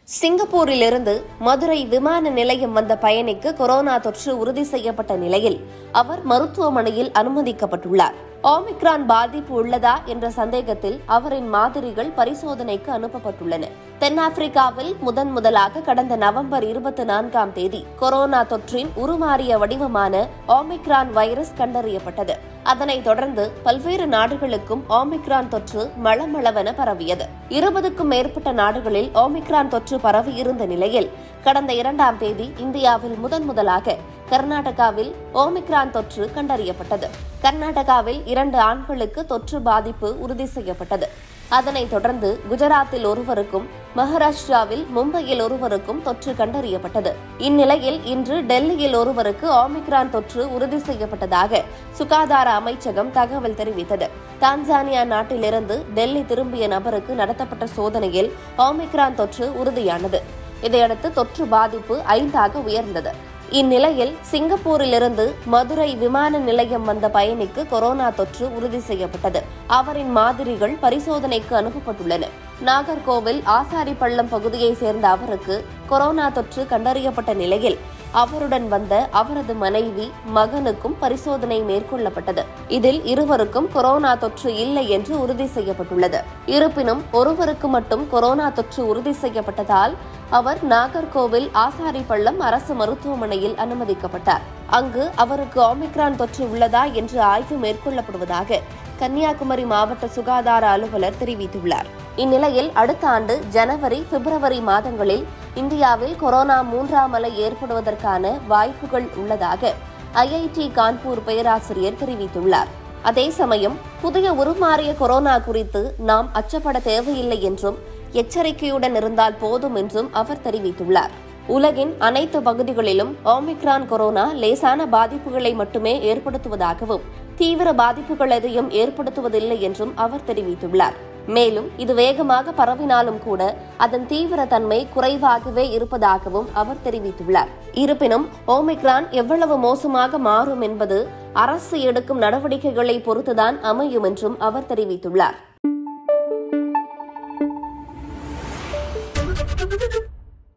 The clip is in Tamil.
சிங்கப்பூரிலிருந்து மதுரை விமான நிலையம் வந்த பயணிக்கு கொரோனா தொற்று உறுதி செய்யப்பட்ட நிலையில் அவர் மருத்துவமனையில் அனுமதிக்கப்பட்டுள்ளார் ஆமிக்ரான் பாதிப்பு உள்ளதா என்ற சந்தேகத்தில் அவரின் மாதிரிகள் பரிசோதனைக்கு அனுப்பப்பட்டுள்ளன தென்னாப்பிரிக்காவில் முதன் முதலாக கடந்த நவம்பர் இருபத்தி நான்காம் தேதி கொரோனா தொற்றின் உருமாறிய வடிவமான ஆமிக்ரான் வைரஸ் கண்டறியப்பட்டது அதனைத் தொடர்ந்து பல்வேறு நாடுகளுக்கும் ஆமிக்ரான் தொற்று மளமளவென பரவியது இருபதுக்கும் மேற்பட்ட நாடுகளில் ஆமிக்ரான் தொற்று பரவியிருந்த நிலையில் கடந்த இரண்டாம் தேதி இந்தியாவில் முதன் முதலாக கர்நாடகாவில் ஓமிக்ரான் தொற்று கண்டறியப்பட்டது கர்நாடகாவில் இரண்டு ஆண்களுக்கு தொற்று பாதிப்பு உறுதி செய்யப்பட்டது அதனைத் தொடர்ந்து குஜராத்தில் ஒருவருக்கும் மகாராஷ்டிராவில் மும்பையில் ஒருவருக்கும் தொற்று கண்டறியப்பட்டது இந்நிலையில் இன்று டெல்லியில் ஒருவருக்கு ஆமிக்ரான் தொற்று உறுதி செய்யப்பட்டதாக சுகாதார அமைச்சகம் தகவல் தெரிவித்தது தான்சானியா நாட்டிலிருந்து டெல்லி திரும்பிய நபருக்கு நடத்தப்பட்ட சோதனையில் ஆமிக்ரான் தொற்று உறுதியானது இதையடுத்து தொற்று பாதிப்பு ஐந்தாக உயர்ந்தது இந்நிலையில் சிங்கப்பூரிலிருந்து மதுரை விமான நிலையம் வந்த பயணிக்கு கொரோனா தொற்று உறுதி செய்யப்பட்டது அவரின் மாதிரிகள் பரிசோதனைக்கு அனுப்பப்பட்டுள்ளன நாகர்கோவில் ஆசாரிப்பள்ளம் பகுதியைச் சேர்ந்த அவருக்கு கொரோனா தொற்று கண்டறியப்பட்ட நிலையில் அவருடன் வந்த அவரது மனைவி மகனுக்கும் பரிசோதனை மேற்கொள்ளப்பட்டது இதில் இருவருக்கும் கொரோனா தொற்று இல்லை என்று உறுதி செய்யப்பட்டுள்ளது இருப்பினும் ஒருவருக்கு மட்டும் கொரோனா தொற்று உறுதி செய்யப்பட்டதால் அவர் நாகர்கோவில் ஆசாரிப்பள்ளம் அரசு மருத்துவமனையில் அனுமதிக்கப்பட்டார் அங்கு அவருக்கு ஆமிக்ரான் தொற்று உள்ளதா என்று ஆய்வு மேற்கொள்ளப்படுவதாக கன்னியாகுமரி மாவட்ட சுகாதார அலுவலர் தெரிவித்துள்ளார் இந்நிலையில் அடுத்த ஆண்டு ஜனவரி பிப்ரவரி மாதங்களில் இந்தியாவில் கொரோனா மூன்றாம் அலை ஏற்படுவதற்கான வாய்ப்புகள் உள்ளதாக ஐஐடி கான்பூர் பேராசிரியர் தெரிவித்துள்ளார் அதே சமயம் புதிய உருமாறிய கொரோனா குறித்து நாம் அச்சப்பட தேவையில்லை என்றும் எச்சரிக்கையுடன் இருந்தால் போதும் என்றும் அவர் தெரிவித்துள்ளார் உலகின் அனைத்து பகுதிகளிலும் ஓமிக்ரான் கொரோனா லேசான பாதிப்புகளை மட்டுமே ஏற்படுத்துவதாகவும் தீவிர பாதிப்புகள் எதையும் ஏற்படுத்துவதில்லை என்றும் அவர் தெரிவித்துள்ளார் மேலும் இது வேகமாக பரவினாலும் கூட அதன் தீவிர தன்மை குறைவாகவே இருப்பதாகவும் அவர் தெரிவித்துள்ளார் இருப்பினும் ஓமிக்ரான் எவ்வளவு மோசமாக மாறும் என்பது அரசு எடுக்கும் நடவடிக்கைகளை பொறுத்துதான் அமையும் என்றும் அவர் தெரிவித்துள்ளார்